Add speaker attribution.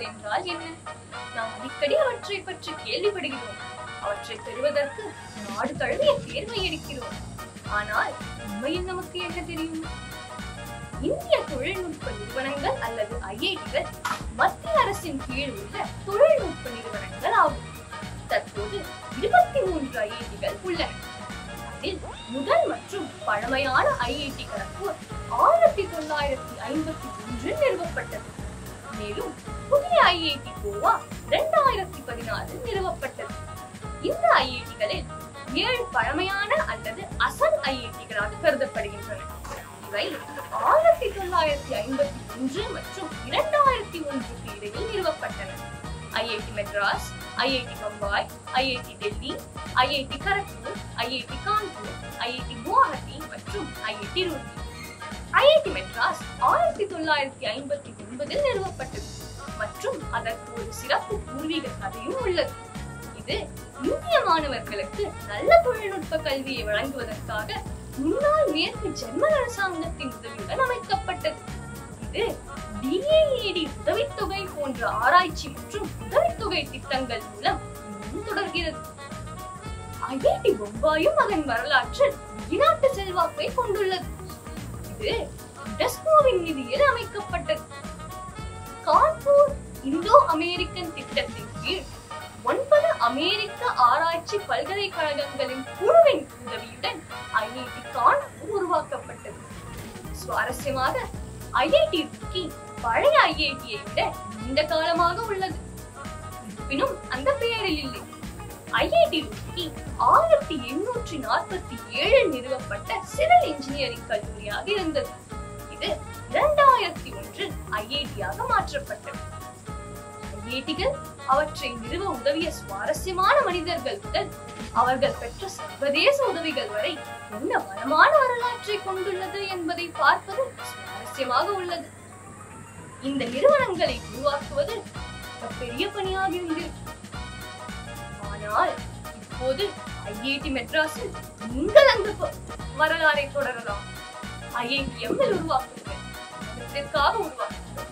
Speaker 1: ஐஐடிகள் என்றால் என்ன நாம் அடிக்கடி அவற்றை பற்றி கேள்விப்படுகிறோம் அவற்றை பெறுவதற்கு நாடு தழுவிய தேர்வை எடுக்கிறோம் ஆனால் உண்மையில் நமக்கு என்ன தெரியும் இந்திய தொழில்நுட்ப நிறுவனங்கள் அல்லது ஐஐடிகள் மத்திய அரசின் கீழ் உள்ள தொழில்நுட்ப நிறுவனங்கள் ஆகும் தற்போது இருபத்தி மூன்று ஐஐடிகள் உள்ளன அதில் முதல் மற்றும் பழமையான ஐஐடி கரக்பூர் ஆயிரத்தி தொள்ளாயிரத்தி ஐம்பத்தி ஒன்றில் நிறுவப்பட்டது மேலும் புதிய ஐஐடி கோவா இரண்டாயிரத்தி பதினாறில் நிறுவப்பட்டது இந்த ஐஐடிகளில் ஏழு பழமையான அல்லது அசல் ஐஐடிகளாக கருதப்படுகின்றன இவை ஆயிரத்தி தொள்ளாயிரத்தி ஐம்பத்தி ஒன்று மற்றும் இரண்டாயிரத்தி ஒன்றுக்கு இடையில் நிறுவப்பட்டன IIT Madras IIT Bombay IIT Delhi IIT Kharagpur IIT Kanpur IIT Guwahati மற்றும் ஐஐடி ரூர்கி ஐஐடி மெட்ராஸ் ஆயிரத்தி தொள்ளாயிரத்தி ஐம்பத்தி ஒன்பதில் நிறுவப்பட்டது மற்றும் அதற்கு ஒரு சிறப்பு பூர்வீக கதையும் உள்ளது இது இந்திய மாணவர்களுக்கு நல்ல தொழில்நுட்ப கல்வியை வழங்குவதற்காக முன்னாள் மேற்கு ஜெர்மன் அரசாங்கத்தின் உதவியுடன் அமைக்கப்பட்டது இது டிஏஏடி உதவித்தொகை போன்ற ஆராய்ச்சி மற்றும் உதவித்தொகை திட்டங்கள் மூலம் இன்னும் தொடர்கிறது ஐஐடி பொம்பாயும் அதன் வரலாற்றில் வெளிநாட்டு செல்வாக்கை கொண்டுள்ளது இது டெஸ்கோவின் நிதியில் அமைக்கப்பட்டது கான்பூர் இந்தோ அமெரிக்கன் திட்டத்தின் கீழ் ஒன்பது அமெரிக்க ஆராய்ச்சி பல்கலைக்கழகங்களின் குழுவின் உதவியுடன் ஐஐடி கான்பூர் உருவாக்கப்பட்டது சுவாரஸ்யமாக ஐஐடி ரூர்க்கி பழைய ஐஐடியை விட நீண்ட காலமாக உள்ளது இருப்பினும் அந்த பெயரில் இல்லை ஐஐடி ரூர்க்கி ஆயிரத்தி எண்ணூற்றி நாற்பத்தி ஏழில் நிறுவப்பட்ட சிவில் இன்ஜினியரிங் கல்லூரியாக இருந்தது இது இரண்டாயிரத்தி ஒன்றில் ஐஐடியாக மாற்றப்பட்டது ஐஐடிகள் அவற்றை நிறுவ உதவிய சுவாரஸ்யமான மனிதர்கள் முதல் அவர்கள் பெற்ற சர்வதேச உதவிகள் வரை என்ன வளமான வரலாற்றை கொண்டுள்ளது என்பதை பார்ப்பது சுவாரஸ்யமாக உள்ளது இந்த நிறுவனங்களை உருவாக்குவது ஒரு பெரிய பணியாக இருந்தது ஆனால் இப்போது ஐஐடி மெட்ராஸில் நீங்கள் அந்த ப- வரலாறை தொடரலாம் ஐஐடிஎம் உருவாக்குங்கள் இதற்காக உருவாக்குங்கள்